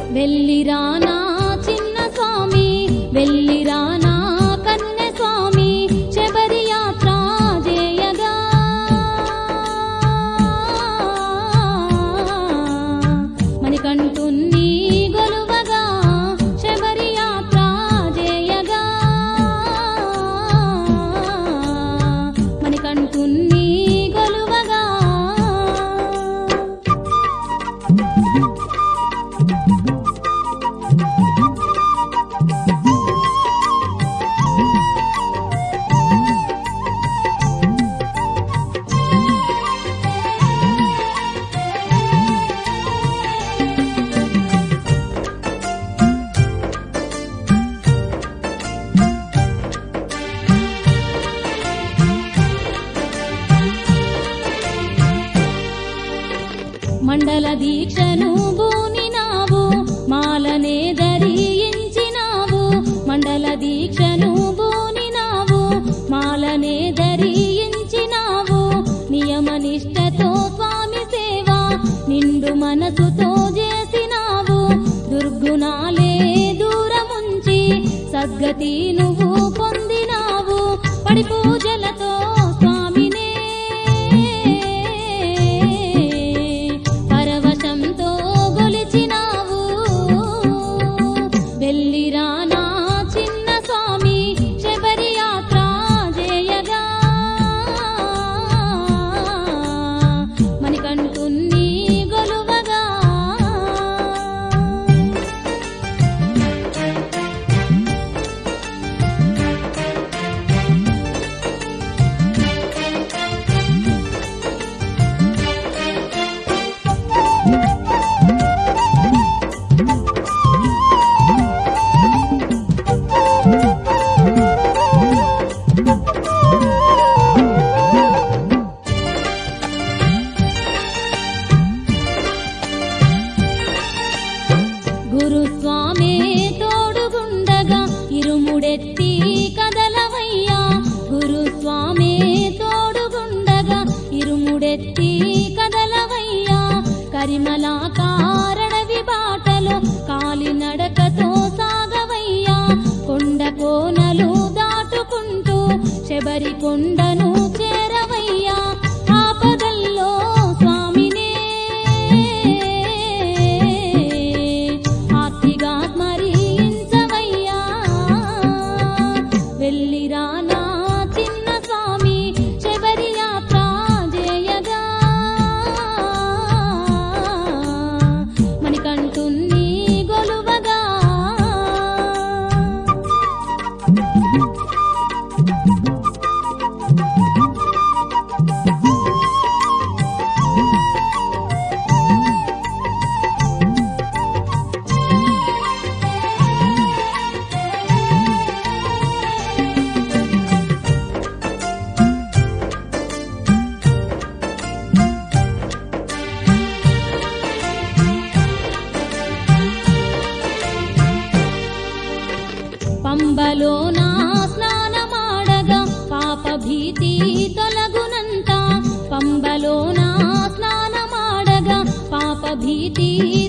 వెళ్ళిరానా చిన్న స్వామి వెళ్ళిరానా కన్నె స్వామి శబరి యాత్ర చేయగా మణికంఠున్ని గొలువగా శబరి యాత్ర చేయగా మణికంఠున్ని గొలువగా మండల దీక్షను బూనినావు మాలనే ధరించినావు మండల దీక్షను బూనినావు మాలనే ధరించినావు నియమ నిష్టతో స్వామి సేవ నిండు మనసుతో చేసినావు దుర్గుణాలే దూరముంచి సద్గతి నువ్వు పొందినావు పడి పూజలతో స్వామినే పరవశంతో గొలిచినావు వెళ్ళిరానా చిన్న స్వామి శబరి యాత్ర చేయగా మణికంఠున్ని గొలువగా గురుస్వామే తోడుగుండగా ఇరుముడెత్తి కదలవయ్యా గురుస్వామే తోడుగుండగా ఇరుముడెత్తి కదలవయ్యా కరిమలా కారణవి బాటలో కాలినడకతో సాగవయ్యా కొండ కోనలు దాటుకుంటూ శబరి కొండను చేరవయ్యా ఆపదల్లో స్వామినే ఆర్తిగా స్మరించవయ్యా వెళ్ళిరానా చిన్న స్వామి శబరి యాత్ర చేయగా మణికంఠున్ని గొలువగా పంబలో నా స్నానమాడగా పాప భీతి తొలగునంత పంబలో నా స్నానమాడగా పాప భీతి